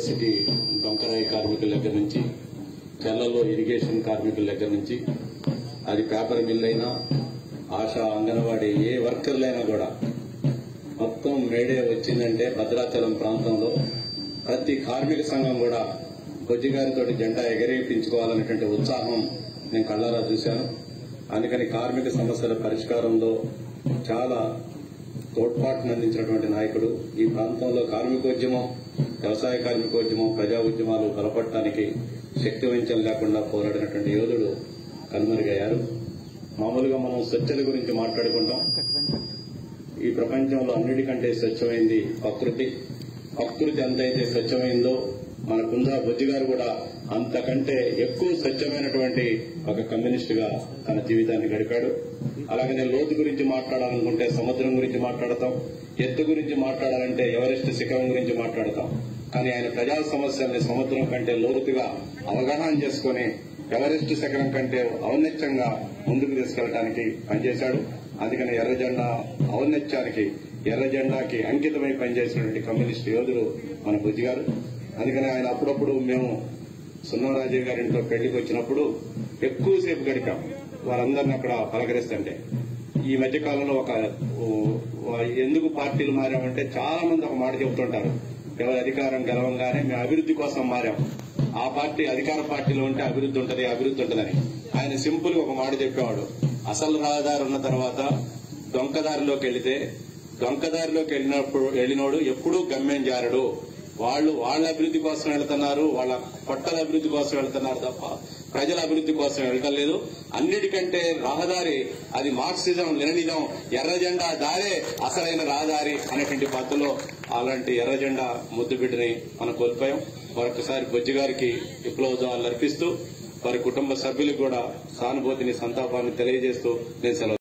city Donkarayi కార్మికుల దగ్గర నుంచి చెల్లలో ఇరిగేషన్ కార్మికుల దగ్గర నుంచి అది పేపర్ మిల్ అయినా ఆశా అంగన్వాడీ ఏ వర్కర్లైనా కూడా మొత్తం మేడే వచ్చిందంటే భద్రాచలం ప్రాంతంలో ప్రతి కార్మిక సంఘం కూడా బొజ్జి గారితో జెండా ఎగరేపించుకోవాలనేటువంటి ఉత్సాహం నేను కళ్ళారా చూశాను అందుకని కార్మిక సమస్యల పరిష్కారంలో చాలా తోడ్పాటును అందించినటువంటి నాయకుడు ఈ ప్రాంతంలో కార్మికోద్యమం వ్యవసాయ కార్మికోద్యమం ప్రజా ఉద్యమాలు బలపడటానికి శక్తి వంచన లేకుండా పోరాడినటువంటి యోధుడు కనుమరుగయ్యారు మామూలుగా మనం స్వచ్ఛత గురించి మాట్లాడుకుంటాం ఈ ప్రపంచంలో అన్నిటికంటే స్వచ్ఛమైంది ప్రకృతి ప్రకృతి ఎంతైతే స్వచ్ఛమైందో మన కుందా బొజ్జి గారు కూడా అంతకంటే ఎక్కువ స్వచ్ఛమైనటువంటి ఒక కమ్యూనిస్ట్ గా తన జీవితాన్ని గడిపాడు అలాగనే లోతు గురించి మాట్లాడాలనుకుంటే సముద్రం గురించి మాట్లాడతాం ఎత్తు గురించి మాట్లాడాలంటే ఎవరెస్ట్ శిఖరం గురించి మాట్లాడతాం కానీ ఆయన ప్రజా సమస్యల్ని సముద్రం కంటే లోతుగా అవగాహన చేసుకుని ఎవరెస్ట్ శిఖరం కంటే ఔన్నత్యంగా ముందుకు తీసుకెళ్లడానికి పనిచేశాడు అందుకని ఎర్ర జెండా ఔన్నత్యానికి ఎర్ర జెండాకి అంకితమై పనిచేసినటువంటి కమ్యూనిస్ట్ యోధుడు మన బుజ్జి గారు అందుకని ఆయన అప్పుడప్పుడు మేము సున్నరాజయ్య గారి ఇంట్లో పెళ్లికి వచ్చినప్పుడు ఎక్కువసేపు గడిపాం వారందరిని అక్కడ పలకరిస్తుంటే ఈ మధ్య కాలంలో ఒక ఓ, ఎందుకు పార్టీలు మారామంటే చాలా మంది ఒక మాట చెబుతుంటారు ఎవరి అధికారం గెలవంగానే మేము అభివృద్ధి కోసం మారాం ఆ పార్టీ అధికార పార్టీలో ఉంటే అభివృద్ధి ఉంటది అభివృద్ధి ఉంటదని ఆయన సింపుల్ గా ఒక మాట చెప్పేవాడు అసలు రహదారి ఉన్న తర్వాత డొంకదారిలోకి వెళితే డొంకదారిలోకి వెళ్ళినప్పుడు వెళ్ళినోడు ఎప్పుడూ గమ్యం జారడు వాళ్ళు వాళ్ళ అభివృద్ధి కోసం వెళ్తున్నారు వాళ్ళ పొట్టల అభివృద్ధి కోసం వెళ్తున్నారు తప్ప ప్రజల అభివృద్ధి కోసం వెళ్ళటం లేదు అన్నిటికంటే రహదారి అది మార్క్సిజం లెనినిజం ఎర్ర జెండా దారే అసలైన రహదారి అనేటువంటి పద్ధతిలో అలాంటి ఎర్ర జెండా ముద్దు బిడ్డని మనం కోల్పోయాం మరొకసారి బొజ్జి గారికి విప్లవోత్సవాలు అర్పిస్తూ వారి కుటుంబ సభ్యులకు కూడా సానుభూతిని సంతాపాన్ని తెలియజేస్తూ నేను సెలవు